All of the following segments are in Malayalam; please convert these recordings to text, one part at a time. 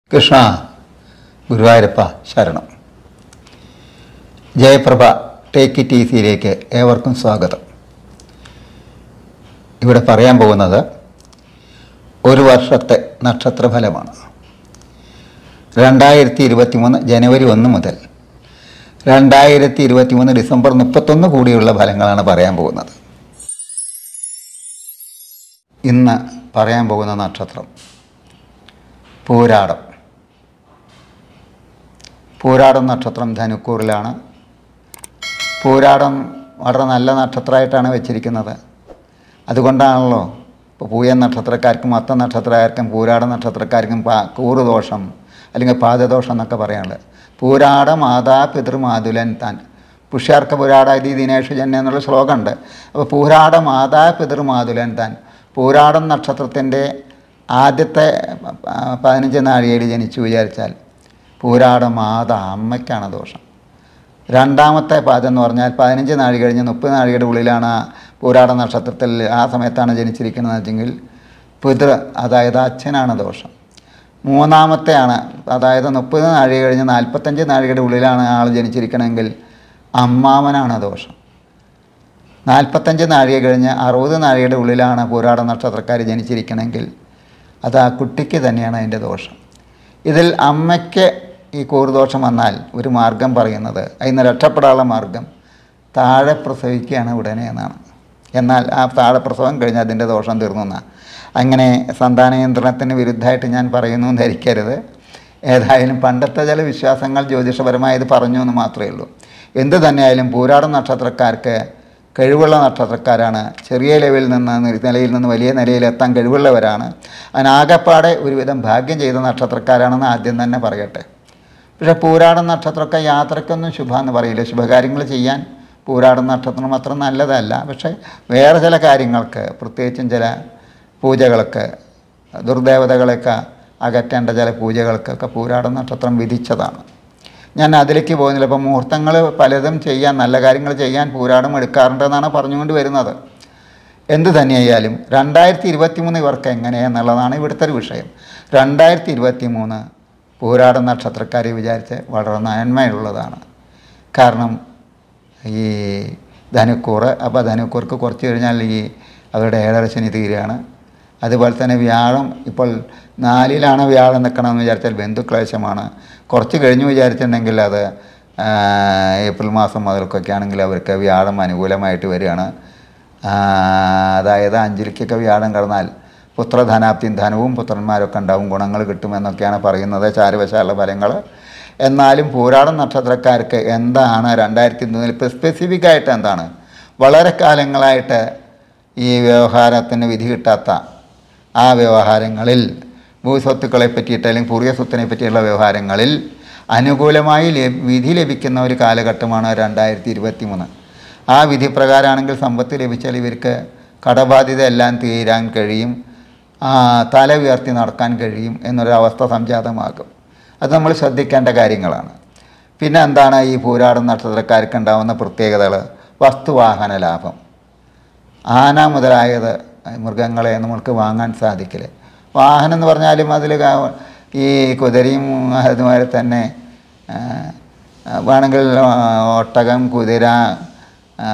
കൃഷ്ണ ഗുരുവായൂരപ്പ ശരണം ജയപ്രഭ ടേക്ക് ഇറ്റ് ഈസിയിലേക്ക് ഏവർക്കും സ്വാഗതം ഇവിടെ പറയാൻ പോകുന്നത് ഒരു വർഷത്തെ നക്ഷത്രഫലമാണ് രണ്ടായിരത്തി ഇരുപത്തി മൂന്ന് ജനുവരി ഒന്ന് മുതൽ രണ്ടായിരത്തി ഇരുപത്തി മൂന്ന് ഡിസംബർ മുപ്പത്തൊന്ന് കൂടിയുള്ള ഫലങ്ങളാണ് പറയാൻ പോകുന്നത് ഇന്ന് പറയാൻ പോകുന്ന നക്ഷത്രം പൂരാടം പൂരാടം നക്ഷത്രം ധനുക്കൂറിലാണ് പൂരാടം വളരെ നല്ല നക്ഷത്രമായിട്ടാണ് വെച്ചിരിക്കുന്നത് അതുകൊണ്ടാണല്ലോ ഇപ്പോൾ പൂയൻ നക്ഷത്രക്കാർക്കും അത്ത നക്ഷത്രക്കാർക്കും പൂരാട നക്ഷത്രക്കാർക്കും പാ കൂറ് ദോഷം അല്ലെങ്കിൽ പാദദോഷം എന്നൊക്കെ പറയാനുള്ളത് പൂരാട മാതാ പിതൃമാതുലൻ താൻ പുഷ്യാർക്ക പുരാട ഇതി ദിനേഷ് ജന്യ എന്നുള്ള ശ്ലോകമുണ്ട് അപ്പോൾ പൂരാട മാതാ പിതൃമാതുലൻ താൻ പൂരാടം നക്ഷത്രത്തിൻ്റെ ആദ്യത്തെ ആ, പതിനഞ്ച് നാഴികയിൽ ജനിച്ചു വിചാരിച്ചാൽ പൂരാട മാത അമ്മയ്ക്കാണ് ദോഷം രണ്ടാമത്തെ പാദം എന്ന് പറഞ്ഞാൽ പതിനഞ്ച് നാഴി കഴിഞ്ഞ് മുപ്പത് നാഴികയുടെ ഉള്ളിലാണ് ആ പൂരാട നക്ഷത്രത്തിൽ ആ സമയത്താണ് ജനിച്ചിരിക്കുന്നത് വെച്ചെങ്കിൽ പിതൃ അതായത് അച്ഛനാണ് ദോഷം മൂന്നാമത്തെയാണ് അതായത് മുപ്പത് നാഴിക കഴിഞ്ഞ് നാൽപ്പത്തഞ്ച് നാഴികയുടെ ഉള്ളിലാണ് ആൾ ജനിച്ചിരിക്കണമെങ്കിൽ അമ്മാവനാണ് ദോഷം നാൽപ്പത്തഞ്ച് നാഴിക കഴിഞ്ഞ് അറുപത് നാഴികയുടെ ഉള്ളിലാണ് പൂരാട നക്ഷത്രക്കാർ ജനിച്ചിരിക്കണമെങ്കിൽ അത് ആ കുട്ടിക്ക് തന്നെയാണ് അതിൻ്റെ ദോഷം ഇതിൽ അമ്മയ്ക്ക് ഈ കൂറുദോഷം വന്നാൽ ഒരു മാർഗം പറയുന്നത് അതിന് രക്ഷപ്പെടാനുള്ള മാർഗം താഴെ പ്രസവിക്കുകയാണ് ഉടനെ എന്നാണ് എന്നാൽ ആ താഴെ പ്രസവം കഴിഞ്ഞ് അതിൻ്റെ ദോഷം തീർന്നു എന്നാണ് അങ്ങനെ സന്താന നിയന്ത്രണത്തിന് വിരുദ്ധമായിട്ട് ഞാൻ പറയുന്നു എന്ന് ധരിക്കരുത് ഏതായാലും പണ്ടത്തെ ചില വിശ്വാസങ്ങൾ ജ്യോതിഷപരമായത് പറഞ്ഞു എന്ന് മാത്രമേ ഉള്ളൂ എന്ത് തന്നെയായാലും പൂരാട നക്ഷത്രക്കാർക്ക് കഴിവുള്ള നക്ഷത്രക്കാരാണ് ചെറിയ ലെവലിൽ നിന്ന് നിലയിൽ നിന്ന് വലിയ നിലയിലെത്താൻ കഴിവുള്ളവരാണ് അതിനാകപ്പാടെ ഒരുവിധം ഭാഗ്യം ചെയ്ത നക്ഷത്രക്കാരാണെന്ന് ആദ്യം തന്നെ പറയട്ടെ പക്ഷേ പൂരാടം നക്ഷത്രമൊക്കെ യാത്രയ്ക്കൊന്നും ശുഭമെന്ന് പറയില്ല ശുഭകാര്യങ്ങൾ ചെയ്യാൻ പൂരാടം നക്ഷത്രം അത്ര നല്ലതല്ല പക്ഷേ വേറെ ചില കാര്യങ്ങൾക്ക് പ്രത്യേകിച്ചും ചില പൂജകൾക്ക് ദുർദേവതകളെയൊക്കെ അകറ്റേണ്ട ചില പൂജകൾക്കൊക്കെ പൂരാടം നക്ഷത്രം വിധിച്ചതാണ് ഞാൻ അതിലേക്ക് പോകുന്നില്ല ഇപ്പം മുഹൂർത്തങ്ങൾ പലതും ചെയ്യാൻ നല്ല കാര്യങ്ങൾ ചെയ്യാൻ പൂരാടം എടുക്കാറുണ്ടെന്നാണ് പറഞ്ഞുകൊണ്ട് വരുന്നത് എന്ത് തന്നെയായാലും രണ്ടായിരത്തി ഇരുപത്തി മൂന്ന് ഇവർക്ക് എങ്ങനെയെന്നുള്ളതാണ് ഇവിടുത്തെ ഒരു വിഷയം രണ്ടായിരത്തി ഇരുപത്തി മൂന്ന് പൂരാട നക്ഷത്രക്കാരെ വിചാരിച്ച് വളരെ നന്മയുള്ളതാണ് കാരണം ഈ ധനുക്കൂറ് അപ്പോൾ ധനുക്കൂർക്ക് കുറച്ച് കഴിഞ്ഞാൽ ഈ അവരുടെ ഏഴര ശനി തീരുകയാണ് അതുപോലെ തന്നെ വ്യാഴം ഇപ്പോൾ നാലിലാണ് വ്യാഴം നിൽക്കണമെന്ന് വിചാരിച്ചാൽ ബന്ധുക്ലേശമാണ് കുറച്ച് കഴിഞ്ഞ് വിചാരിച്ചിട്ടുണ്ടെങ്കിൽ അത് ആ, ഏപ്രിൽ മാസം മുതൽക്കൊക്കെ ആണെങ്കിൽ അവർക്ക് വ്യാഴം അനുകൂലമായിട്ട് വരികയാണ് ആ, അതായത് അഞ്ചിലേക്കൊക്കെ വ്യാഴം കടന്നാൽ പുത്രധനാപ്തിയും ധനവും പുത്രന്മാരൊക്കെ ഉണ്ടാവും ഗുണങ്ങൾ കിട്ടുമെന്നൊക്കെയാണ് പറയുന്നത് ചാരുവശാല ഫലങ്ങൾ എന്നാലും പൂരാടം നക്ഷത്രക്കാർക്ക് എന്താണ് രണ്ടായിരത്തി മൂന്നിൽ ഇപ്പോൾ സ്പെസിഫിക് ആയിട്ട് എന്താണ് വളരെ കാലങ്ങളായിട്ട് ഈ വ്യവഹാരത്തിന് വിധി കിട്ടാത്ത ആ വ്യവഹാരങ്ങളിൽ ഭൂസ്വത്തുക്കളെ പറ്റിയിട്ട് അല്ലെങ്കിൽ പൂർവ്വ സ്വത്തിനെ പറ്റിയുള്ള വ്യവഹാരങ്ങളിൽ അനുകൂലമായി ലഭ- വിധി ലഭിക്കുന്ന ഒരു കാലഘട്ടമാണ് രണ്ടായിരത്തി ഇരുപത്തി മൂന്ന് ആ വിധി പ്രകാരമാണെങ്കിൽ സമ്പത്ത് ലഭിച്ചാൽ ഇവർക്ക് കടബാധ്യത എല്ലാം തീരാൻ കഴിയും ആ, തല ഉയർത്തി നടക്കാൻ കഴിയും എന്നൊരവസ്ഥ സംജാതമാകും അത് നമ്മൾ ശ്രദ്ധിക്കേണ്ട കാര്യങ്ങളാണ് പിന്നെ എന്താണ് ഈ പൂരാടം നക്ഷത്രക്കാർക്ക് ഉണ്ടാകുന്ന പ്രത്യേകതകൾ വസ്തുവാഹന ലാഭം ആന മുതലായത് മൃഗങ്ങളെ നമുക്ക് വാങ്ങാൻ സാധിക്കില്ല വാഹനം എന്ന് പറഞ്ഞാലും അതിൽ ഈ കുതിരയും അതുമാതിരി തന്നെ ആ, വേണമെങ്കിൽ ആ, ഒട്ടകം കുതിര ആ,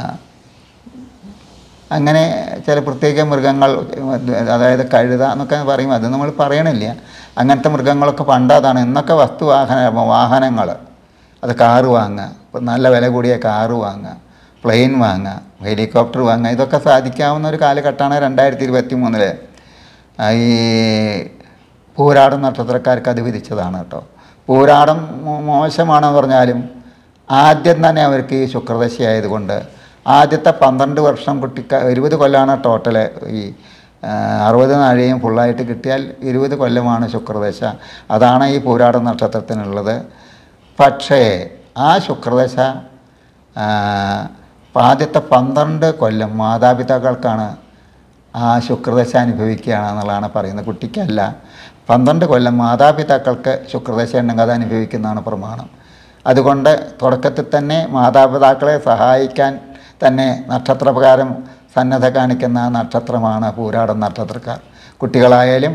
അങ്ങനെ ചില പ്രത്യേക മൃഗങ്ങൾ അതായത് കഴുത എന്നൊക്കെ പറയും അത് നമ്മൾ പറയണില്ല അങ്ങനത്തെ മൃഗങ്ങളൊക്കെ പണ്ടതാണ് ഇന്നൊക്കെ വസ്തുവാഹന വാഹനങ്ങൾ അത് കാറ് വാങ്ങുക ഇപ്പം നല്ല വില കൂടിയ കാറ് വാങ്ങുക പ്ലെയിൻ വാങ്ങുക ഹെലികോപ്റ്റർ വാങ്ങുക ഇതൊക്കെ സാധിക്കാവുന്ന ഒരു കാലഘട്ടമാണ് രണ്ടായിരത്തി ഇരുപത്തി മൂന്നില് ഈ പൂരാടം നക്ഷത്രക്കാർക്ക് അത് വിധിച്ചതാണ് കേട്ടോ പൂരാടം മോ- മോശമാണെന്ന് പറഞ്ഞാലും ആദ്യം തന്നെ അവർക്ക് ഈ ശുക്രദശയായതുകൊണ്ട് ആദ്യത്തെ പന്ത്രണ്ട് വർഷം കുട്ടിക്ക ഇരുപത് കൊല്ലമാണ് ടോട്ടൽ ഈ ആ, അറുപത് നാഴികയും ഫുള്ളായിട്ട് കിട്ടിയാൽ ഇരുപത് കൊല്ലമാണ് ശുക്രദശ അതാണ് ഈ പൂരാട നക്ഷത്രത്തിനുള്ളത് പക്ഷേ ആ ശുക്രദശ ആ, ആദ്യത്തെ പന്ത്രണ്ട് കൊല്ലം മാതാപിതാക്കൾക്കാണ് ആ ശുക്രദശ അനുഭവിക്കുകയാണ് എന്നുള്ളതാണ് പറയുന്നത് കുട്ടിക്കല്ല പന്ത്രണ്ട് കൊല്ലം മാതാപിതാക്കൾക്ക് ശുക്രദശ ഉണ്ടെങ്കിൽ അത് അനുഭവിക്കുന്നതാണ് പ്രമാണം അതുകൊണ്ട് തുടക്കത്തിൽ തന്നെ മാതാപിതാക്കളെ സഹായിക്കാൻ തന്നെ നക്ഷത്രപ്രകാരം സന്നദ്ധ കാണിക്കുന്ന നക്ഷത്രമാണ് പൂരാടം നക്ഷത്രക്കാർ കുട്ടികളായാലും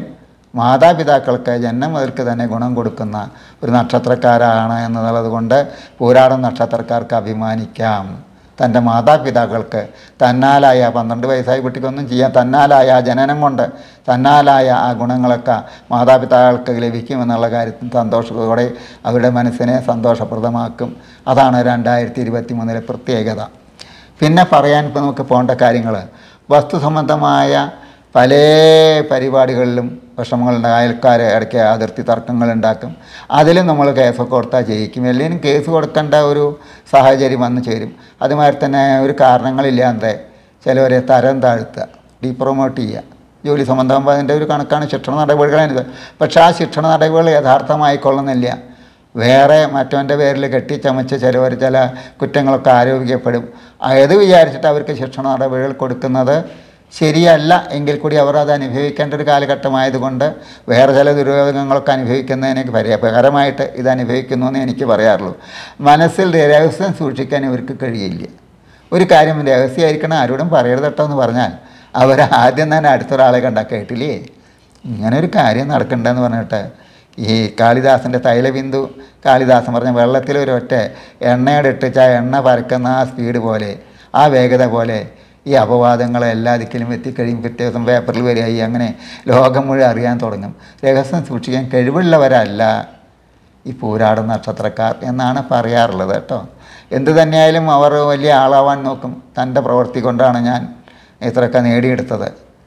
മാതാപിതാക്കൾക്ക് ജന്മം മുതൽക്ക് തന്നെ ഗുണം കൊടുക്കുന്ന ഒരു നക്ഷത്രക്കാരാണ് എന്നുള്ളത് കൊണ്ട് പൂരാടം നക്ഷത്രക്കാർക്ക് അഭിമാനിക്കാം തൻ്റെ മാതാപിതാക്കൾക്ക് തന്നാലായ പന്ത്രണ്ട് വയസ്സായ കുട്ടിക്കൊന്നും ചെയ്യാൻ തന്നാലായ ആ ജനനം കൊണ്ട് തന്നാലായ ആ ഗുണങ്ങളൊക്കെ മാതാപിതാക്കൾക്ക് ലഭിക്കുമെന്നുള്ള കാര്യത്തിൽ സന്തോഷത്തോടെ അവരുടെ മനസ്സിനെ സന്തോഷപ്രദമാക്കും അതാണ് രണ്ടായിരത്തി ഇരുപത്തി മൂന്നിലെ പ്രത്യേകത പിന്നെ പറയാൻ ഇപ്പോൾ നമുക്ക് പോകേണ്ട കാര്യങ്ങൾ വസ്തു സംബന്ധമായ പല പരിപാടികളിലും വിഷമങ്ങളുണ്ട് അയൽക്കാരെ ഇടയ്ക്ക് അതിർത്തി തർക്കങ്ങൾ ഉണ്ടാക്കും അതിലും നമ്മൾ കേസൊക്കെ കൊടുത്താൽ ജയിക്കും എല്ലാവരും കേസ് കൊടുക്കേണ്ട ഒരു സാഹചര്യം വന്നു ചേരും അതുമാതിരി തന്നെ ഒരു കാരണങ്ങളില്ലാതെ ചിലവരെ തരം താഴ്ത്തുക ഡീപ്രൊമോട്ട് ചെയ്യുക ജോലി സംബന്ധമാകുമ്പോൾ അതിൻ്റെ ഒരു കണക്കാണ് ശിക്ഷണ നടപടികളാണിത് പക്ഷേ ആ ശിക്ഷണ നടപടികൾ യഥാർത്ഥമായിക്കൊള്ളുന്നില്ല വേറെ മറ്റവൻ്റെ പേരിൽ കെട്ടിച്ചമച്ച് ചിലവർ ചില കുറ്റങ്ങളൊക്കെ ആരോപിക്കപ്പെടും അത് വിചാരിച്ചിട്ട് അവർക്ക് ശിക്ഷണ നടപടികൾ കൊടുക്കുന്നത് ശരിയല്ല എങ്കിൽ കൂടി അവർ അത് അനുഭവിക്കേണ്ട ഒരു കാലഘട്ടമായതുകൊണ്ട് വേറെ ചില ദുര്യോഗങ്ങളൊക്കെ അനുഭവിക്കുന്നതിന് പര്യാപകരമായിട്ട് ഇത് അനുഭവിക്കുന്നു എന്ന് എനിക്ക് പറയാറുള്ളൂ മനസ്സിൽ രഹസ്യം സൂക്ഷിക്കാൻ ഇവർക്ക് കഴിയില്ല ഒരു കാര്യം രഹസ്യമായിരിക്കണം ആരോടും പറയരുത് കേട്ടോ എന്ന് പറഞ്ഞാൽ അവർ ആദ്യം തന്നെ അടുത്തൊരാളെ കണ്ടാൽ കേട്ടില്ലേ ഇങ്ങനെ ഒരു കാര്യം നടക്കണ്ടെന്ന് പറഞ്ഞിട്ട് ഈ കാളിദാസൻ്റെ തൈലബിന്ദു കാളിദാസൻ പറഞ്ഞ വെള്ളത്തിൽ ഒരു ഒറ്റ എണ്ണയുടെ ഇട്ടിച്ച ആ എണ്ണ പരക്കുന്ന ആ സ്പീഡ് പോലെ ആ വേഗത പോലെ ഈ അപവാദങ്ങൾ എല്ലാ ദിക്കിലും എത്തിക്കഴിയും പിറ്റേ ദിവസം പേപ്പറിൽ വരികയായി അങ്ങനെ ലോകം മുഴുവൻ അറിയാൻ തുടങ്ങും രഹസ്യം സൂക്ഷിക്കാൻ കഴിവുള്ളവരല്ല ഈ പൂരാട നക്ഷത്രക്കാർ എന്നാണ് പറയാറുള്ളത് കേട്ടോ എന്തു തന്നെയായാലും അവർ വലിയ ആളാവാൻ നോക്കും തൻ്റെ പ്രവൃത്തി കൊണ്ടാണ് ഞാൻ ഇത്രയൊക്കെ നേടിയെടുത്തത്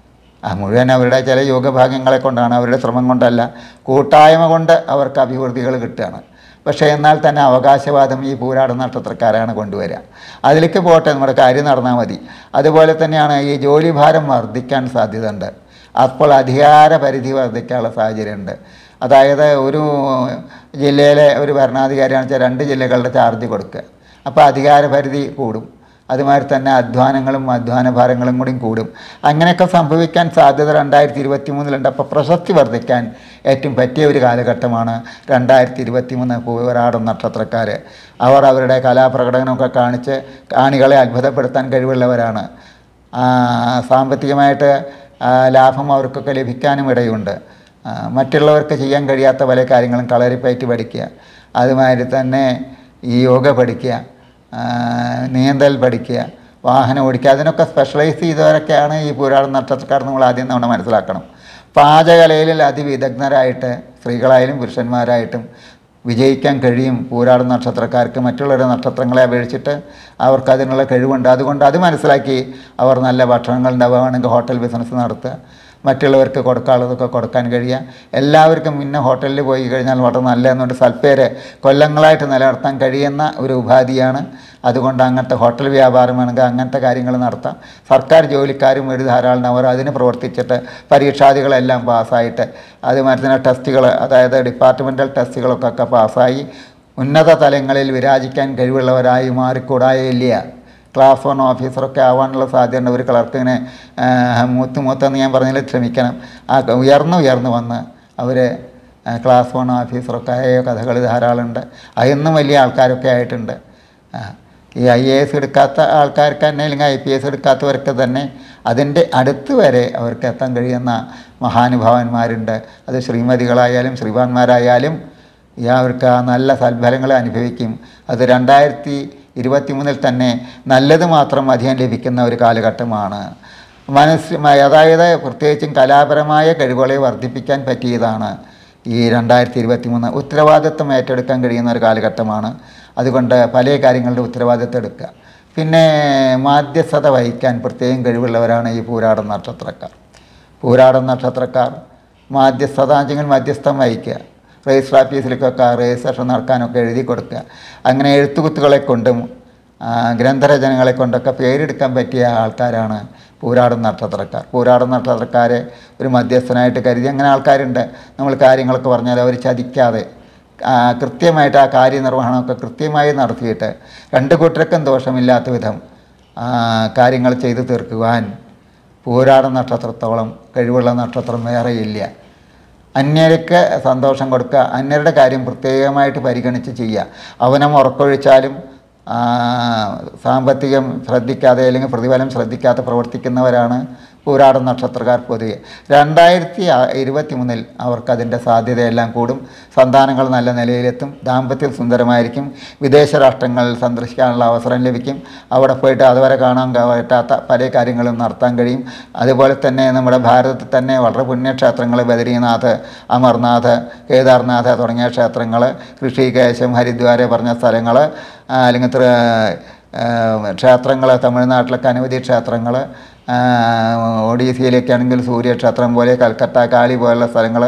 ആ മുഴുവൻ അവരുടെ ചില യോഗഭാഗ്യങ്ങളെ കൊണ്ടാണ് അവരുടെ ശ്രമം കൊണ്ടല്ല കൂട്ടായ്മ കൊണ്ട് അവർക്ക് അഭിവൃദ്ധികൾ കിട്ടുകയാണ് പക്ഷേ എന്നാൽ തന്നെ അവകാശവാദം ഈ പൂരാട നക്ഷത്രക്കാരാണ് കൊണ്ടുവരിക അതിലേക്ക് പോട്ടെ നമ്മുടെ കാര്യം നടന്നാൽ മതി അതുപോലെ തന്നെയാണ് ഈ ജോലിഭാരം വർദ്ധിക്കാൻ സാധ്യതയുണ്ട് അപ്പോൾ അധികാര പരിധി വർദ്ധിക്കാനുള്ള സാഹചര്യമുണ്ട് അതായത് ഒരു ജില്ലയിലെ ഒരു ഭരണാധികാരിയാണെന്ന് വെച്ചാൽ രണ്ട് ജില്ലകളുടെ ചാർജ് കൊടുക്കുക അപ്പോൾ അധികാര പരിധി കൂടും അതുമാതിരി തന്നെ അധ്വാനങ്ങളും അധ്വാന ഭാരങ്ങളും കൂടിയും കൂടും അങ്ങനെയൊക്കെ സംഭവിക്കാൻ സാധ്യത രണ്ടായിരത്തി ഇരുപത്തി മൂന്നിലുണ്ട് അപ്പോൾ പ്രശസ്തി വർദ്ധിക്കാൻ ഏറ്റവും പറ്റിയ ഒരു കാലഘട്ടമാണ് രണ്ടായിരത്തി ഇരുപത്തി മൂന്ന് പൂവരാടും നക്ഷത്രക്കാർ അവർ അവരുടെ കലാപ്രകടനമൊക്കെ കാണിച്ച് കാണികളെ അത്ഭുതപ്പെടുത്താൻ കഴിവുള്ളവരാണ് ആ, സാമ്പത്തികമായിട്ട് ആ, ലാഭം അവർക്കൊക്കെ ലഭിക്കാനും ഇടയുണ്ട് ആ, മറ്റുള്ളവർക്ക് ചെയ്യാൻ കഴിയാത്ത പല കാര്യങ്ങളും കളരിപ്പയറ്റ് പഠിക്കുക അതുമാതിരി തന്നെ ഈ യോഗ പഠിക്കുക ആ, നീന്തൽ പഠിക്കുക വാഹനം ഓടിക്കുക അതിനൊക്കെ സ്പെഷ്യലൈസ് ചെയ്തവരൊക്കെയാണ് ഈ പുരാണ നക്ഷത്രക്കാർ നമ്മൾ ആദ്യം നമ്മൾ മനസ്സിലാക്കണം പാചകലയിൽ അതിവിദഗ്ധരായിട്ട് സ്ത്രീകളായാലും പുരുഷന്മാരായിട്ടും വിജയിക്കാൻ കഴിയും പൂരാട നക്ഷത്രക്കാർക്ക് മറ്റുള്ളവരുടെ നക്ഷത്രങ്ങളെ അപേക്ഷിച്ചിട്ട് അവർക്ക് അതിനുള്ള കഴിവുണ്ട് അതുകൊണ്ട് അത് മനസ്സിലാക്കി അവർ നല്ല ഭക്ഷണങ്ങൾ ഉണ്ടാവുകയാണെങ്കിൽ ഹോട്ടൽ ബിസിനസ് നടത്തുക മറ്റുള്ളവർക്ക് കൊടുക്കാനുള്ളതൊക്കെ കൊടുക്കാൻ കഴിയുക എല്ലാവർക്കും പിന്നെ ഹോട്ടലിൽ പോയി കഴിഞ്ഞാൽ വളരെ നല്ല എന്നുകൊണ്ട് സൽപ്പേര് കൊല്ലങ്ങളായിട്ട് നിലനിർത്താൻ കഴിയുന്ന ഒരു ഉപാധിയാണ് അതുകൊണ്ട് അങ്ങനത്തെ ഹോട്ടൽ വ്യാപാരം വേണമെങ്കിൽ അങ്ങനത്തെ കാര്യങ്ങൾ നടത്താം സർക്കാർ ജോലിക്കാരും ഒരു ധാരാളം അവർ അതിന് പ്രവർത്തിച്ചിട്ട് പരീക്ഷാദികളെല്ലാം പാസ്സായിട്ട് അതുമാതിരി തന്നെ ടെസ്റ്റുകൾ അതായത് ഡിപ്പാർട്ട്മെൻറ്റൽ ടെസ്റ്റുകളൊക്കെ ഒക്കെ പാസ്സായി ഉന്നത തലങ്ങളിൽ വിരാജിക്കാൻ കഴിവുള്ളവരായി മാറിക്കൂടായില്ല ക്ലാസ് വൺ ഓഫീസറൊക്കെ ആവാനുള്ള സാധ്യതയുണ്ട് ഒരു ക്ലർക്കിനെ മൂത്ത് മൂത്തെന്ന് ഞാൻ പറഞ്ഞതിൽ ക്ഷമിക്കണം ആ ഉയർന്നു ഉയർന്നു വന്ന് അവർ ക്ലാസ് വൺ ഓഫീസറൊക്കെ ആയ കഥകൾ ധാരാളമുണ്ട് അതിന്നും വലിയ ആൾക്കാരൊക്കെ ആയിട്ടുണ്ട് ആ, ഈ ഐ എ എസ് എടുക്കാത്ത ആൾക്കാർക്ക് തന്നെ അല്ലെങ്കിൽ ഐ പി എസ് എടുക്കാത്തവർക്ക് തന്നെ അതിൻ്റെ അടുത്ത് വരെ അവർക്ക് എത്താൻ കഴിയുന്ന മഹാനുഭാവന്മാരുണ്ട് അത് ശ്രീമതികളായാലും ശ്രീമാന്മാരായാലും ഈ അവർക്ക് ആ നല്ല സൽഫലങ്ങൾ അനുഭവിക്കും അത് രണ്ടായിരത്തി ഇരുപത്തി മൂന്നിൽ തന്നെ നല്ലത് മാത്രം അധികം ലഭിക്കുന്ന ഒരു കാലഘട്ടമാണ് മനസ്സ് അതായത് പ്രത്യേകിച്ചും കലാപരമായ കഴിവുകളെ വർദ്ധിപ്പിക്കാൻ പറ്റിയതാണ് ഈ രണ്ടായിരത്തി ഇരുപത്തി മൂന്ന് ഉത്തരവാദിത്വം ഏറ്റെടുക്കാൻ കഴിയുന്ന ഒരു കാലഘട്ടമാണ് അതുകൊണ്ട് പല കാര്യങ്ങളുടെ ഉത്തരവാദിത്വം എടുക്കുക പിന്നെ മാധ്യസ്ഥത വഹിക്കാൻ പ്രത്യേകം കഴിവുള്ളവരാണ് ഈ പൂരാടം നക്ഷത്രക്കാർ പൂരാടം നക്ഷത്രക്കാർ മാധ്യസ്ഥതാചെങ്കിൽ മധ്യസ്ഥം വഹിക്കുക രജിസ്റ്റർ ഓഫീസിലേക്കൊക്കെ രജിസ്ട്രേഷൻ നടക്കാനൊക്കെ എഴുതി കൊടുക്കുക അങ്ങനെ എഴുത്തുകുത്തുകളെ കൊണ്ടും ആ, ഗ്രന്ഥരചനകളെ കൊണ്ടൊക്കെ പേരെടുക്കാൻ പറ്റിയ ആൾക്കാരാണ് പൂരാടം നക്ഷത്രക്കാർ പൂരാടം നക്ഷത്രക്കാരെ ഒരു മധ്യസ്ഥനായിട്ട് കരുതി അങ്ങനെ ആൾക്കാരുണ്ട് നമ്മൾ കാര്യങ്ങളൊക്കെ പറഞ്ഞാൽ അവർ ചതിക്കാതെ ആ, കൃത്യമായിട്ട് ആ കാര്യനിർവഹണമൊക്കെ കൃത്യമായി നടത്തിയിട്ട് രണ്ട് കൂട്ടർക്കും ദോഷമില്ലാത്ത വിധം ആ, കാര്യങ്ങൾ ചെയ്തു തീർക്കുവാൻ പൂരാട നക്ഷത്രത്തോളം കഴിവുള്ള നക്ഷത്രം വേറെയില്ല അന്യർക്ക് സന്തോഷം കൊടുക്കുക അന്യരുടെ കാര്യം പ്രത്യേകമായിട്ട് പരിഗണിച്ച് ചെയ്യുക അവനം ഉറക്കൊഴിച്ചാലും ആ, സാമ്പത്തികം ശ്രദ്ധിക്കാതെ അല്ലെങ്കിൽ പ്രതിഫലം ശ്രദ്ധിക്കാതെ പ്രവർത്തിക്കുന്നവരാണ് പൂരാടം നക്ഷത്രക്കാർ പൊതുവെ രണ്ടായിരത്തി ഇരുപത്തി മൂന്നിൽ അവർക്കതിൻ്റെ സാധ്യതയെല്ലാം കൂടും സന്താനങ്ങൾ നല്ല നിലയിലെത്തും ദാമ്പത്യം സുന്ദരമായിരിക്കും വിദേശ രാഷ്ട്രങ്ങളിൽ സന്ദർശിക്കാനുള്ള അവസരം ലഭിക്കും അവിടെ പോയിട്ട് അതുവരെ കാണാൻ പറ്റാത്ത പല കാര്യങ്ങളും നടത്താൻ കഴിയും അതുപോലെ തന്നെ നമ്മുടെ ഭാരതത്തിൽ തന്നെ വളരെ പുണ്യക്ഷേത്രങ്ങൾ ബദരീനാഥ് അമർനാഥ് കേദാർനാഥ് തുടങ്ങിയ ക്ഷേത്രങ്ങൾ ഋഷികേശം ഹരിദ്വാര പറഞ്ഞ സ്ഥലങ്ങൾ അല്ലെങ്കിൽ ക്ഷേത്രങ്ങൾ തമിഴ്നാട്ടിലൊക്കെ അനവധി ക്ഷേത്രങ്ങൾ ഒഡീസയിലേക്കാണെങ്കിൽ സൂര്യക്ഷേത്രം പോലെ കൽക്കട്ട കാളി പോലുള്ള സ്ഥലങ്ങൾ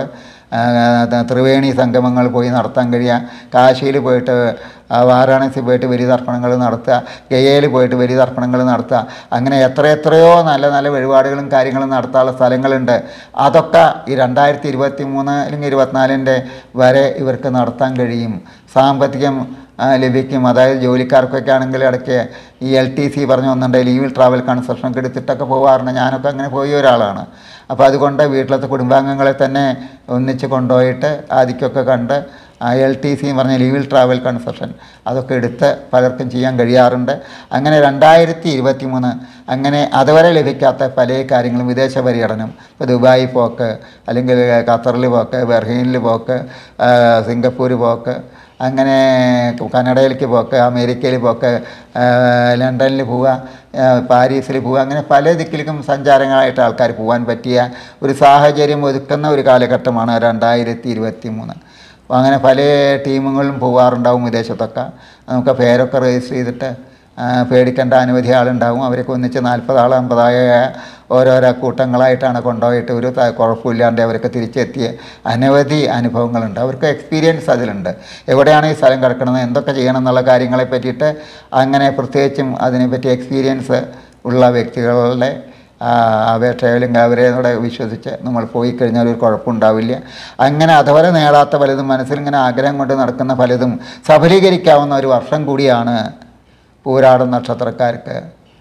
ത്രിവേണി സംഗമങ്ങൾ പോയി നടത്താൻ കഴിയുക കാശിയിൽ പോയിട്ട് ആ, വാരാണസി പോയിട്ട് ബലിതർപ്പണങ്ങൾ നടത്തുക ഗയയിൽ പോയിട്ട് ബലിതർപ്പണങ്ങൾ നടത്തുക അങ്ങനെ എത്ര എത്രയോ നല്ല നല്ല വഴിപാടുകളും കാര്യങ്ങളും നടത്താനുള്ള സ്ഥലങ്ങളുണ്ട് അതൊക്കെ ഈ രണ്ടായിരത്തി ഇരുപത്തി മൂന്ന് അല്ലെങ്കിൽ ഇരുപത്തിനാലിൻ്റെ വരെ ഇവർക്ക് നടത്താൻ കഴിയും സാമ്പത്തികം ആ, ലഭിക്കും അതായത് ജോലിക്കാർക്കൊക്കെ ആണെങ്കിൽ ഇടയ്ക്ക് ഈ എൽ ടി സി പറഞ്ഞ ഒന്നുണ്ട് ലീവിൽ ട്രാവൽ കൺസെഷനൊക്കെ എടുത്തിട്ടൊക്കെ പോകാറുണ്ട് ഞാനൊക്കെ അങ്ങനെ പോയ ഒരാളാണ് അപ്പോൾ അതുകൊണ്ട് വീട്ടിലത്തെ കുടുംബാംഗങ്ങളെ തന്നെ ഒന്നിച്ച് കൊണ്ടുപോയിട്ട് ആദ്യമൊക്കെ കണ്ട് എൽ ടി സി പറഞ്ഞ ലീവിൽ ട്രാവൽ കൺസെഷൻ അതൊക്കെ എടുത്ത് പലർക്കും ചെയ്യാൻ കഴിയാറുണ്ട് അങ്ങനെ രണ്ടായിരത്തി ഇരുപത്തി മൂന്ന് അങ്ങനെ അതുവരെ ലഭിക്കാത്ത പല കാര്യങ്ങളും വിദേശ പര്യടനം ഇപ്പോൾ ദുബായി പോക്ക് അല്ലെങ്കിൽ ഖത്തറിൽ പോക്ക് ബർഹീനിൽ പോക്ക് ആ, സിംഗപ്പൂർ പോക്ക് അങ്ങനെ കനഡയിലേക്ക് പോക്ക് അമേരിക്കയിൽ പോക്ക് ആ, ലണ്ടനിൽ പോവുക ആ, പാരീസിൽ പോവുക അങ്ങനെ പല ദിക്കിലേക്കും സഞ്ചാരങ്ങളായിട്ട് ആൾക്കാർ പോകാൻ പറ്റിയ ഒരു സാഹചര്യം ഒതുക്കുന്ന ഒരു കാലഘട്ടമാണ് രണ്ടായിരത്തി ഇരുപത്തി മൂന്ന് അപ്പോൾ അങ്ങനെ പല ടീമുകളും പോകാറുണ്ടാവും വിദേശത്തൊക്കെ നമുക്ക് പേരൊക്കെ രജിസ്റ്റർ ചെയ്തിട്ട് ആ, പേടിക്കേണ്ട അനവധി ആളുണ്ടാവും അവരൊക്കെ ഒന്നിച്ച് നാൽപ്പത് ആൾ അമ്പതായ ഓരോരോ കൂട്ടങ്ങളായിട്ടാണ് കൊണ്ടുപോയിട്ട് ഒരു ത- കുഴപ്പമില്ലാണ്ട് അവരൊക്കെ തിരിച്ചെത്തിയ അനവധി അനുഭവങ്ങളുണ്ട് അവർക്ക് എക്സ്പീരിയൻസ് അതിലുണ്ട് എവിടെയാണ് ഈ സ്ഥലം കിടക്കുന്നത് എന്തൊക്കെ ചെയ്യണം എന്നുള്ള കാര്യങ്ങളെ പറ്റിയിട്ട് അങ്ങനെ പ്രത്യേകിച്ചും അതിനെപ്പറ്റി എക്സ്പീരിയൻസ് ഉള്ള വ്യക്തികളുടെ ആ, അപേക്ഷ അല്ലെങ്കിൽ അവരെ കൂടെ വിശ്വസിച്ച് നമ്മൾ പോയി കഴിഞ്ഞാൽ ഒരു കുഴപ്പമുണ്ടാവില്ല അങ്ങനെ അതുപോലെ നേടാത്ത പലതും മനസ്സിലിങ്ങനെ ആഗ്രഹം കൊണ്ട് നടക്കുന്ന പലതും സഫലീകരിക്കാവുന്ന ഒരു വർഷം കൂടിയാണ് പൂരാടം നക്ഷത്രക്കാർക്ക്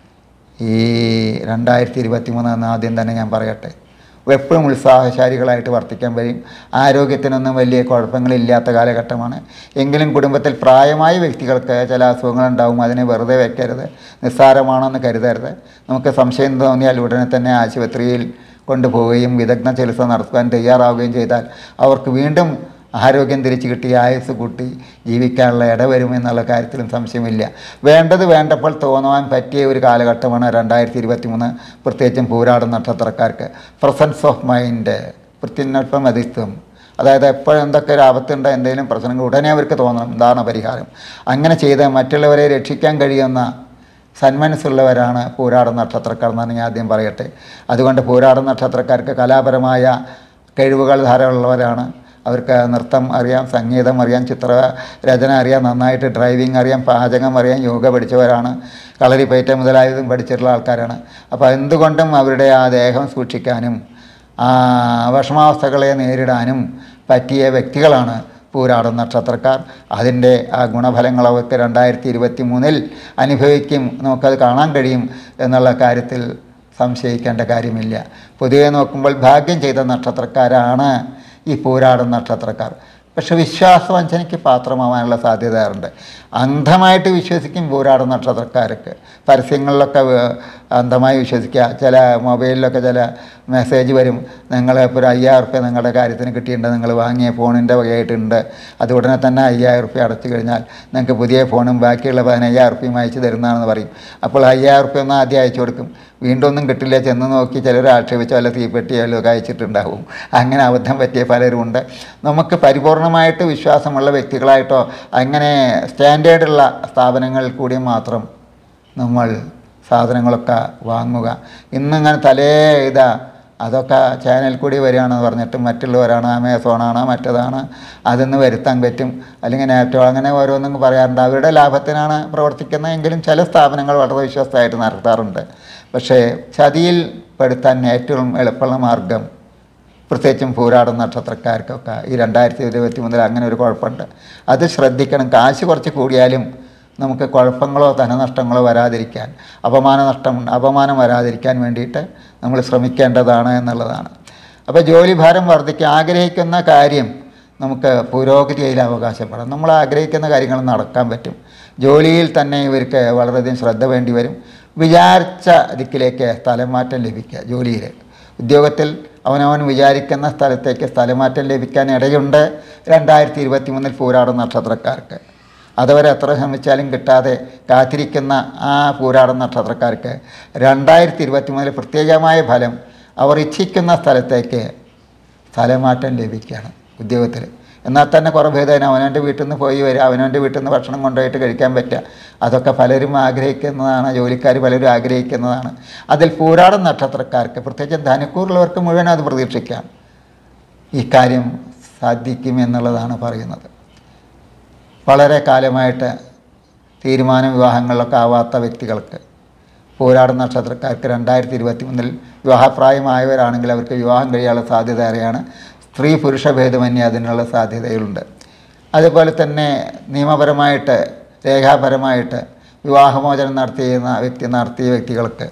ഈ രണ്ടായിരത്തി ഇരുപത്തി മൂന്ന് എന്ന് ആദ്യം തന്നെ ഞാൻ പറയട്ടെ എപ്പോഴും ഉത്സാഹശാലികളായിട്ട് വർത്തിക്കാൻ കഴിയും ആരോഗ്യത്തിനൊന്നും വലിയ കുഴപ്പങ്ങളില്ലാത്ത കാലഘട്ടമാണ് എങ്കിലും കുടുംബത്തിൽ പ്രായമായ വ്യക്തികൾക്ക് ചില അസുഖങ്ങളുണ്ടാവും അതിനെ വെറുതെ വെക്കരുത് നിസ്സാരമാണെന്ന് കരുതരുത് നമുക്ക് സംശയം തോന്നിയാൽ ഉടനെ തന്നെ ആശുപത്രിയിൽ കൊണ്ടുപോവുകയും വിദഗ്ധ ചികിത്സ നടത്താൻ തയ്യാറാവുകയും ചെയ്താൽ അവർക്ക് വീണ്ടും ആരോഗ്യം തിരിച്ചു കിട്ടി ആയുസ് കൂട്ടി ജീവിക്കാനുള്ള ഇടവരുമെന്നുള്ള കാര്യത്തിലും സംശയമില്ല വേണ്ടത് വേണ്ടപ്പോൾ തോന്നുവാൻ പറ്റിയ ഒരു കാലഘട്ടമാണ് രണ്ടായിരത്തി ഇരുപത്തി മൂന്ന് പ്രത്യേകിച്ചും പൂരാടം നക്ഷത്രക്കാർക്ക് പ്രസൻസ് ഓഫ് മൈൻഡ് പ്രത്യനൽപ്പം അതിത്വം അതായത് എപ്പോഴും എന്തൊക്കെ ഒരു ആപത്തുണ്ട് എന്തെങ്കിലും പ്രശ്നങ്ങൾ ഉടനെ അവർക്ക് തോന്നണം എന്താണ് പരിഹാരം അങ്ങനെ ചെയ്ത് മറ്റുള്ളവരെ രക്ഷിക്കാൻ കഴിയുന്ന സന്മനസ്സുള്ളവരാണ് പൂരാടം നക്ഷത്രക്കാർ എന്നാണ് ഞാൻ ആദ്യം പറയട്ടെ അതുകൊണ്ട് പൂരാടം നക്ഷത്രക്കാർക്ക് കലാപരമായ കഴിവുകൾ ധാരാളമുള്ളവരാണ് അവർക്ക് നൃത്തം അറിയാം സംഗീതം അറിയാം ചിത്ര രചന അറിയാം നന്നായിട്ട് ഡ്രൈവിംഗ് അറിയാം പാചകം അറിയാം യോഗ പഠിച്ചവരാണ് കളരിപ്പയറ്റ മുതലായതും പഠിച്ചിട്ടുള്ള ആൾക്കാരാണ് അപ്പോൾ എന്തുകൊണ്ടും അവരുടെ ആ ദേഹം സൂക്ഷിക്കാനും ആ വിഷമാവസ്ഥകളെ നേരിടാനും പറ്റിയ വ്യക്തികളാണ് പൂരാടം നക്ഷത്രക്കാർ അതിൻ്റെ ആ ഗുണഫലങ്ങൾ അവർക്ക് രണ്ടായിരത്തി ഇരുപത്തി മൂന്നിൽ അനുഭവിക്കും നമുക്കത് കാണാൻ കഴിയും എന്നുള്ള കാര്യത്തിൽ സംശയിക്കേണ്ട കാര്യമില്ല പൊതുവെ നോക്കുമ്പോൾ ഭാഗ്യം ചെയ്ത നക്ഷത്രക്കാരാണ് ഈ പൂരാടം നക്ഷത്രക്കാർ പക്ഷെ വിശ്വാസവഞ്ചനയ്ക്ക് പാത്രമാവാനുള്ള സാധ്യതയുണ്ട് അന്ധമായിട്ട് വിശ്വസിക്കും പൂരാടം നക്ഷത്രക്കാർക്ക് പരസ്യങ്ങളിലൊക്കെ വേ- അന്ധമായി വിശ്വസിക്കുക ചില മൊബൈലിലൊക്കെ ചില മെസ്സേജ് വരും നിങ്ങൾ ഇപ്പോൾ ഒരു അയ്യായിരം റുപ്യ നിങ്ങളുടെ കാര്യത്തിന് കിട്ടിയിട്ടുണ്ട് നിങ്ങൾ വാങ്ങിയ ഫോണിൻ്റെ വകയായിട്ടുണ്ട് അത് ഉടനെ തന്നെ അയ്യായിരം റുപ്യ അടച്ചു കഴിഞ്ഞാൽ നിങ്ങൾക്ക് പുതിയ ഫോണും ബാക്കിയുള്ള പതിനയ്യായിരം റുപ്യയും അയച്ചു തരുന്നതാണെന്ന് പറയും അപ്പോൾ അയ്യായിരം റുപ്യ ഒന്ന് ആദ്യം അയച്ചു കൊടുക്കും വീണ്ടും ഒന്നും കിട്ടില്ല ചെന്ന് നോക്കി ചിലർ ആക്ഷേപിച്ച് വല്ല തീപ്പെട്ടിയാലോ ഒക്കെ അയച്ചിട്ടുണ്ടാവും അങ്ങനെ അബദ്ധം പറ്റിയ പലരും ഉണ്ട് നമുക്ക് പരിപൂർണമായിട്ട് വിശ്വാസമുള്ള വ്യക്തികളായിട്ടോ അങ്ങനെ സ്റ്റാൻഡേർഡുള്ള സ്ഥാപനങ്ങളിൽ കൂടി മാത്രം നമ്മൾ സാധനങ്ങളൊക്കെ വാങ്ങുക ഇന്നിങ്ങനെ തലേ ഇതാ അതൊക്കെ ചാനൽ കൂടി വരികയാണെന്ന് പറഞ്ഞിട്ട് മറ്റുള്ളവരാണ് ആമസോണാണ് മറ്റതാണ് അതെന്ന് വരുത്താൻ പറ്റും അല്ലെങ്കിൽ നാറ്റോ അങ്ങനെ ഓരോന്നും പറയാറുണ്ട് അവരുടെ ലാഭത്തിനാണ് പ്രവർത്തിക്കുന്നതെങ്കിലും ചില സ്ഥാപനങ്ങൾ വളരെ വിശ്വസ്തമായിട്ട് നടത്താറുണ്ട് പക്ഷേ ചതിയിൽ പെടുത്താൻ ഏറ്റവും എളുപ്പമുള്ള മാർഗം പ്രത്യേകിച്ചും പൂരാടം നക്ഷത്രക്കാർക്കൊക്കെ ഈ രണ്ടായിരത്തി ഇരുപത്തി മൂന്നിൽ അങ്ങനെ ഒരു കുഴപ്പമുണ്ട് അത് ശ്രദ്ധിക്കണം കാശ് കുറച്ച് കൂടിയാലും നമുക്ക് കുഴപ്പങ്ങളോ ധനനഷ്ടങ്ങളോ വരാതിരിക്കാൻ അപമാന നഷ്ടം അപമാനം വരാതിരിക്കാൻ വേണ്ടിയിട്ട് നമ്മൾ ശ്രമിക്കേണ്ടതാണ് എന്നുള്ളതാണ് അപ്പോൾ ജോലിഭാരം വർദ്ധിക്കാൻ ആഗ്രഹിക്കുന്ന കാര്യം നമുക്ക് പുരോഗതിയിൽ അവകാശപ്പെടാം നമ്മൾ ആഗ്രഹിക്കുന്ന കാര്യങ്ങൾ നടക്കാൻ പറ്റും ജോലിയിൽ തന്നെ ഇവർക്ക് വളരെയധികം ശ്രദ്ധ വേണ്ടി വരും വിചാരിച്ച ദിക്കിലേക്ക് സ്ഥലം മാറ്റം ലഭിക്കുക ജോലിയിൽ ഉദ്യോഗത്തിൽ അവനവൻ വിചാരിക്കുന്ന സ്ഥലത്തേക്ക് സ്ഥലമാറ്റം ലഭിക്കാൻ ഇടയുണ്ട് രണ്ടായിരത്തി ഇരുപത്തി മൂന്നിൽ പൂരാട നക്ഷത്രക്കാർക്ക് അതുവരെ എത്ര ശ്രമിച്ചാലും കിട്ടാതെ കാത്തിരിക്കുന്ന ആ പൂരാട നക്ഷത്രക്കാർക്ക് രണ്ടായിരത്തി ഇരുപത്തി മൂന്നിൽ പ്രത്യേകമായ ഫലം അവർ ഇച്ഛിക്കുന്ന സ്ഥലത്തേക്ക് സ്ഥലമാറ്റം ലഭിക്കുകയാണ് ഉദ്യോഗത്തിൽ എന്നാൽ തന്നെ കുറേ ഭേദം അവനവൻ്റെ വീട്ടിൽ നിന്ന് പോയി വരിക അവനവൻ്റെ വീട്ടിൽ നിന്ന് ഭക്ഷണം കൊണ്ടുപോയിട്ട് കഴിക്കാൻ പറ്റുക അതൊക്കെ പലരും ആഗ്രഹിക്കുന്നതാണ് ജോലിക്കാർ പലരും ആഗ്രഹിക്കുന്നതാണ് അതിൽ പൂരാടം നക്ഷത്രക്കാർക്ക് പ്രത്യേകിച്ച് ധനക്കൂറുള്ളവർക്ക് മുഴുവൻ അത് പ്രതീക്ഷിക്കാം ഈ കാര്യം സാധിക്കും എന്നുള്ളതാണ് പറയുന്നത് വളരെ കാലമായിട്ട് തീരുമാന വിവാഹങ്ങളിലൊക്കെ ആവാത്ത വ്യക്തികൾക്ക് പോരാട നക്ഷത്രക്കാർക്ക് രണ്ടായിരത്തി ഇരുപത്തി മൂന്നിൽ വിവാഹപ്രായമായവരാണെങ്കിൽ അവർക്ക് വിവാഹം കഴിയാനുള്ള സാധ്യത ഏറെയാണ് സ്ത്രീ പുരുഷ ഭേദമന്യേ അതിനുള്ള സാധ്യതകളുണ്ട് അതുപോലെ തന്നെ നിയമപരമായിട്ട് രേഖാപരമായിട്ട് വിവാഹമോചനം നടത്തിയുന്ന വ്യക്തി നടത്തിയ വ്യക്തികൾക്ക്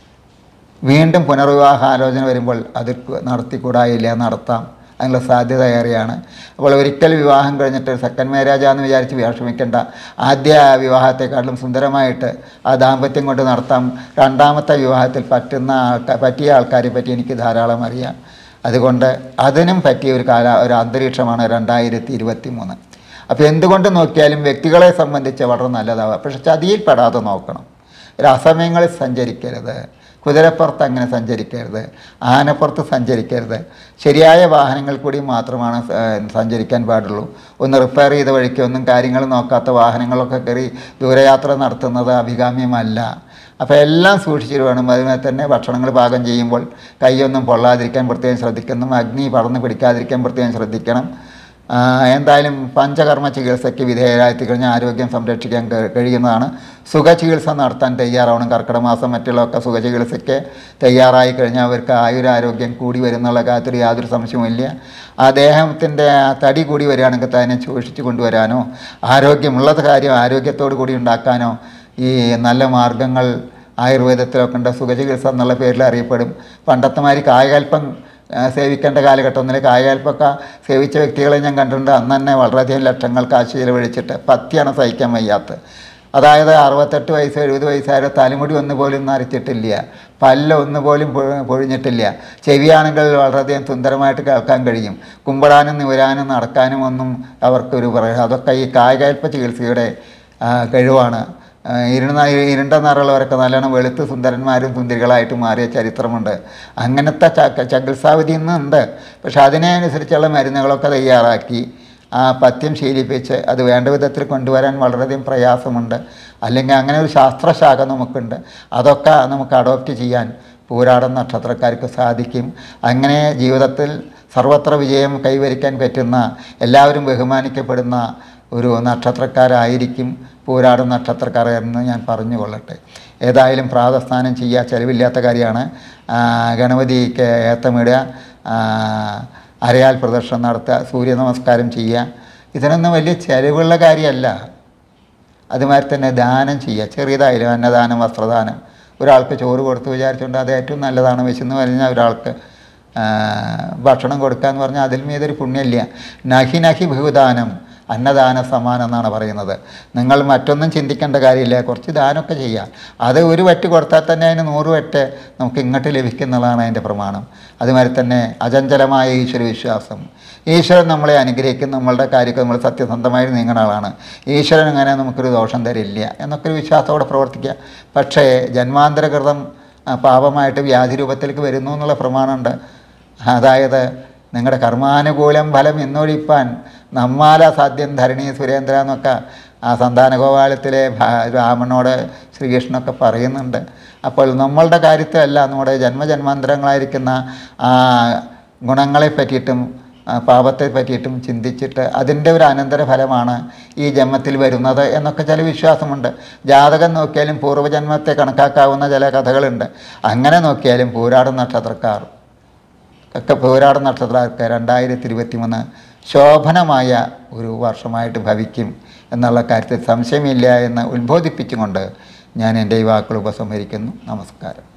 വീണ്ടും പുനർവിവാഹ ആലോചന വരുമ്പോൾ അത് നടത്തിക്കൂടായില്ല നടത്താം അതിനുള്ള സാധ്യത ഏറെയാണ് അപ്പോൾ ഒരിക്കൽ വിവാഹം കഴിഞ്ഞിട്ട് ഒരു സെക്കൻഡ് മാരേജ് ആണെന്ന് വിചാരിച്ച് വിഷമിക്കേണ്ട ആദ്യ വിവാഹത്തെക്കാട്ടിലും സുന്ദരമായിട്ട് ആ ദാമ്പത്യം കൊണ്ട് നടത്താം രണ്ടാമത്തെ വിവാഹത്തിൽ പറ്റുന്ന ആൾക്കാർ പറ്റിയ ആൾക്കാരെ പറ്റി എനിക്ക് ധാരാളം അറിയാം അതുകൊണ്ട് അതിനും പറ്റിയ ഒരു കാല ഒരു അന്തരീക്ഷമാണ് രണ്ടായിരത്തി ഇരുപത്തി മൂന്ന് അപ്പോൾ എന്തുകൊണ്ട് നോക്കിയാലും വ്യക്തികളെ സംബന്ധിച്ച് വളരെ നല്ലതാവുക പക്ഷെ ചതിയിൽ പെടാതെ നോക്കണം ഒരു അസമയങ്ങളിൽ സഞ്ചരിക്കരുത് കുതിരപ്പുറത്ത് അങ്ങനെ സഞ്ചരിക്കരുത് ആനപ്പുറത്ത് സഞ്ചരിക്കരുത് ശരിയായ വാഹനങ്ങൾ കൂടി മാത്രമാണ് സ- ഏഹ് സഞ്ചരിക്കാൻ പാടുള്ളൂ ഒന്ന് റിപ്പയർ ചെയ്ത വഴിക്ക് ഒന്നും കാര്യങ്ങൾ നോക്കാത്ത വാഹനങ്ങളൊക്കെ കയറി ദൂരയാത്ര നടത്തുന്നത് അഭികാമ്യമല്ല അപ്പോൾ എല്ലാം സൂക്ഷിച്ചിട്ട് വേണം അതിനെ തന്നെ ഭക്ഷണങ്ങൾ പാകം ചെയ്യുമ്പോൾ കൈയൊന്നും പൊള്ളാതിരിക്കാൻ പ്രത്യേകം ശ്രദ്ധിക്കണം അഗ്നി പടർന്ന് പിടിക്കാതിരിക്കാൻ പ്രത്യേകം ശ്രദ്ധിക്കണം ആ, എന്തായാലും പഞ്ചകർമ്മ ചികിത്സയ്ക്ക് വിധേയരായി കഴിഞ്ഞാൽ ആരോഗ്യം സംരക്ഷിക്കാൻ കഴി- കഴിയുന്നതാണ് സുഖചികിത്സ നടത്താൻ തയ്യാറാവണം കർക്കിടക മാസം മറ്റുള്ളതൊക്കെ സുഖചികിത്സയ്ക്ക് തയ്യാറായി കഴിഞ്ഞാൽ അവർക്ക് ആയുരാരോഗ്യം കൂടി വരുന്നുള്ള കാര്യത്തിൽ യാതൊരു സംശയവുമില്ല അദ്ദേഹത്തിൻ്റെ തടി കൂടി വരികയാണെങ്കിൽ തന്നെ സൂക്ഷിച്ചു കൊണ്ടുവരാനോ ആരോഗ്യമുള്ളത് കാര്യം ആരോഗ്യത്തോടു കൂടി ഉണ്ടാക്കാനോ ഈ നല്ല മാർഗങ്ങൾ ആയുർവേദത്തിലൊക്കെ ഉണ്ട് സുഖചികിത്സ എന്നുള്ള പേരിൽ അറിയപ്പെടും പണ്ടത്തെ മാതിരി കായകൽപ്പം ആ, സേവിക്കേണ്ട കാലഘട്ടത്തിൽ കായകൽപ്പൊക്കെ സേവിച്ച വ്യക്തികളെ ഞാൻ കണ്ടിട്ടുണ്ട് അന്ന് തന്നെ വളരെയധികം ലക്ഷങ്ങൾ കാശ് ചിലവഴിച്ചിട്ട് പത്തിയാണ് സഹിക്കാൻ വയ്യാത്തത് അതായത് അറുപത്തെട്ട് വയസ്സ് എഴുപത് വയസ്സായ തലമുടി ഒന്ന് പോലും നരച്ചിട്ടില്ല പല്ല ഒന്ന് പോലും പൊ- പൊഴിഞ്ഞിട്ടില്ല ചെവിയാണെങ്കിൽ വളരെയധികം സുന്ദരമായിട്ട് കേൾക്കാൻ കഴിയും കുമ്പിടാനും നിവരാനും നടക്കാനും ഒന്നും അവർക്കൊരു പറയുക അതൊക്കെ ഈ കായകൽപ്പ ചികിത്സയുടെ ആ, കഴിവാണ് ആ, ഇരുണ്ട ഇരുണ്ട നിറമുള്ളവരൊക്കെ നല്ലോണം വെളുത്ത് സുന്ദരന്മാരും സുന്ദരികളായിട്ട് മാറിയ ചരിത്രമുണ്ട് അങ്ങനത്തെ ച ചകിത്സാവിധി ഇന്നുണ്ട് പക്ഷെ അതിനനുസരിച്ചുള്ള മരുന്നുകളൊക്കെ തയ്യാറാക്കി ആ പഥ്യം ശീലിപ്പിച്ച് അത് വേണ്ട വിധത്തിൽ കൊണ്ടുവരാൻ വളരെയധികം പ്രയാസമുണ്ട് അല്ലെങ്കിൽ അങ്ങനെ ഒരു ശാസ്ത്രശാഖ നമുക്കുണ്ട് അതൊക്കെ നമുക്ക് അഡോപ്റ്റ് ചെയ്യാൻ പൂരാടം നക്ഷത്രക്കാർക്ക് സാധിക്കും അങ്ങനെ ജീവിതത്തിൽ സർവത്ര വിജയം കൈവരിക്കാൻ പറ്റുന്ന എല്ലാവരും ബഹുമാനിക്കപ്പെടുന്ന ഒരു നക്ഷത്രക്കാരായിരിക്കും പൂരാടം നക്ഷത്രക്കാർ എന്ന് ഞാൻ പറഞ്ഞു കൊള്ളട്ടെ ഏതായാലും പ്രാതസ്ഥാനം ചെയ്യുക ചിലവില്ലാത്ത കാര്യമാണ് ആ, ഗണപതിക്ക് ഏത്തമിടുക ആ, അരയാൽ പ്രദർശനം നടത്തുക സൂര്യ നമസ്കാരം ചെയ്യുക ഇതിനൊന്നും വലിയ ചിലവുള്ള കാര്യമല്ല അതുമാതിരി തന്നെ ദാനം ചെയ്യുക ചെറിയതായാലും അന്നദാനം വസ്ത്രദാനം ഒരാൾക്ക് ചോറ് കൊടുത്ത് വിചാരിച്ചുകൊണ്ട് അത് ഏറ്റവും നല്ലതാണ് വിശന്ന് കഴിഞ്ഞാൽ ഒരാൾക്ക് ആ, ഭക്ഷണം കൊടുക്കുക എന്ന് പറഞ്ഞാൽ അതിൽ മീതൊരു പുണ്യമില്ല നഹി നഹി ബഹുദാനം അന്നദാന സമാനം എന്നാണ് പറയുന്നത് നിങ്ങൾ മറ്റൊന്നും ചിന്തിക്കേണ്ട കാര്യമില്ല കുറച്ച് ദാനമൊക്കെ ചെയ്യുക അത് ഒരു വറ്റ് കൊടുത്താൽ തന്നെ അതിന് നൂറ് വറ്റ് നമുക്ക് ഇങ്ങോട്ട് ലഭിക്കുന്നുള്ളതാണ് അതിൻ്റെ പ്രമാണം അതുമാതിരി തന്നെ അചഞ്ചലമായ ഈശ്വര വിശ്വാസം ഈശ്വരൻ നമ്മളെ അനുഗ്രഹിക്കും നമ്മളുടെ കാര്യമൊക്കെ നമ്മൾ സത്യസന്ധമായി നീങ്ങുന്ന ആളാണ് ഈശ്വരൻ അങ്ങനെ നമുക്കൊരു ദോഷം തരില്ല എന്നൊക്കെ ഒരു വിശ്വാസത്തോടെ പ്രവർത്തിക്കുക പക്ഷേ ജന്മാന്തരകൃതം ആ, പാപമായിട്ട് വ്യാധി രൂപത്തിലേക്ക് വരുന്നു എന്നുള്ള പ്രമാണമുണ്ട് അതായത് നിങ്ങളുടെ കർമാനുകൂലം ഫലം എന്നൊഴിപ്പാൻ നമ്മാല സാധ്യം ധരണി സുരേന്ദ്ര എന്നൊക്കെ ആ സന്താന ഗോപാലത്തിലെ ഭ- രാമനോട് ശ്രീകൃഷ്ണനൊക്കെ പറയുന്നുണ്ട് അപ്പോൾ നമ്മളുടെ കാര്യത്തിലല്ല നമ്മുടെ ജന്മജന്മാന്തരങ്ങളായിരിക്കുന്ന ആ ഗുണങ്ങളെ പറ്റിയിട്ടും ആ, പാപത്തെ പറ്റിയിട്ടും ചിന്തിച്ചിട്ട് അതിൻ്റെ ഒരു അനന്തരഫലമാണ് ഈ ജന്മത്തിൽ വരുന്നത് എന്നൊക്കെ ചില വിശ്വാസമുണ്ട് ജാതകം നോക്കിയാലും പൂർവ്വജന്മത്തെ കണക്കാക്കാവുന്ന ചില കഥകളുണ്ട് അങ്ങനെ നോക്കിയാലും പൂരാട നക്ഷത്രക്കാർ ഒക്കെ പൂരാട നക്ഷത്രക്കാർക്ക് രണ്ടായിരത്തി ഇരുപത്തി മൂന്ന് ശോഭനമായ ഒരു വർഷമായിട്ട് ഭവിക്കും എന്നുള്ള കാര്യത്തിൽ സംശയമില്ല എന്ന് ഉത്ബോധിപ്പിച്ചുകൊണ്ട് ഞാൻ എൻ്റെ ഈ വാക്കുകൾ ഉപസംഹരിക്കുന്നു നമസ്കാരം